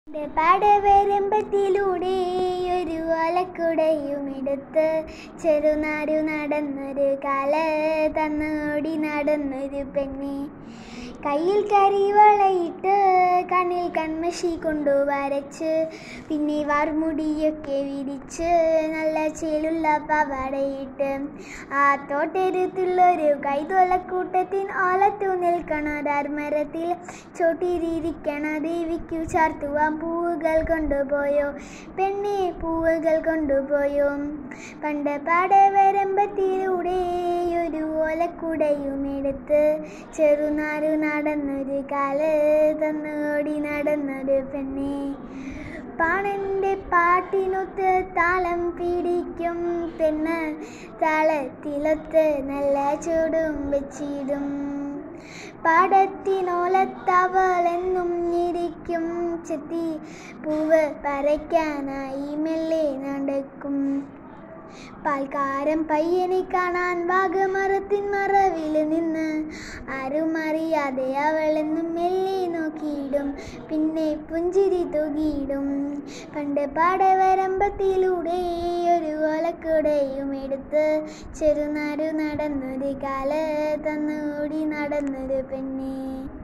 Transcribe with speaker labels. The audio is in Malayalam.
Speaker 1: പാടവരമ്പത്തിലൂടെ ഒരു ഓലക്കുടയും എടുത്ത് ചെറുനാരു നടന്നൊരു കാല തന്നോടി നടന്നൊരു പെണ്ണെ കയ്യിൽ കരിവളയിട്ട് കണ്ണിൽ കൺമഷി കൊണ്ടു വരച്ച് പിന്നെ വാർമുടിയൊക്കെ വിരിച്ച് നല്ല ചേലുള്ള പവടയിട്ട് ആ തോട്ടരുത്തുള്ളൊരു കൈതോലക്കൂട്ടത്തിൻ ഓലത്തു നിൽക്കണ ധർമ്മരത്തിൽ ചോട്ടിരിക്കണ ദേവിക്കു ചാർത്തുവാൻ പൂവുകൾ കൊണ്ടുപോയോ പെണ്ണെ പൂവുകൾ കൊണ്ടുപോയോ പണ്ട് പാടവരമ്പത്തിലൂടെ ഒരു ഓലക്കുടയും എടുത്ത് ചെറുനാരു നടന്നൊരു കാല് തന്നോടി നടന്നൊരു പെണ്ണെ പാണന്റെ പാട്ടിനൊത്ത് താളം പിടിക്കും പെണ്ണ് താളത്തിലൊത്ത് നല്ല ചൂടും വെച്ചിടും പാടത്തിനോലത്തവളെന്നും ഇരിക്കും ചെത്തി പൂവ് പറിക്കാനായി മെല്ലെ നടക്കും പാൽക്കാരൻ പയ്യനെ കാണാൻ വാഗമരത്തിൻ മറവിൽ നിന്ന് ആരും അറിയാതെ അവളെന്നും മെല്ലെ നോക്കിയിടും പിന്നെ പുഞ്ചിരി തൂകിയിടും പണ്ട് പാടവരമ്പത്തിലൂടെ ഒരു ഓലക്കുടയും എടുത്ത് ചെറുനാരു നടന്നൊരു കാല തന്നോടി നടന്നൊരു പെണ്ണെ